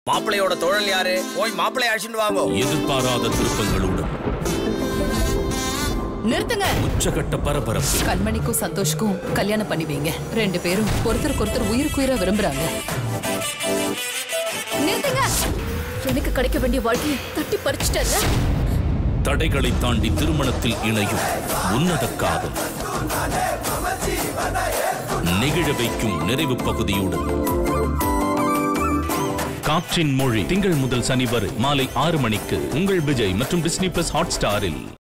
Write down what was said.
மாப்பிள்ளையோட தோழல் யாரு போய் மாப்பிள்ளை அழைச்சிட்டு வாங்கோ எதிர்பாராத திருப்பங்களுடன் நிறுத்துங்க உச்சகட்ட பரபரப்பு கண்மணிக்கும் சந்தோஷ்க்கும் கல்யாணம் பண்ணி வைங்க ரெண்டு பேரும் ஒருத்தருக்கு ஒருத்தர் உயிருக்குயிரா விரும்புறாங்க நிறுத்துங்க எனக்கு கிடைக்க வேண்டிய வாழ்க்கையை தட்டி பறிச்சுட்டல தடைகளை தாண்டி திருமணத்தில் இணையும் உன்னத காதல் நெகிழ வைக்கும் நிறைவு பகுதியுடன் காற்றின் மொழி திங்கள் முதல் சனி வரை மாலை ஆறு மணிக்கு உங்கள் விஜய் மற்றும் டிஸ்னி பிளஸ் ஹாட் ஸ்டாரில்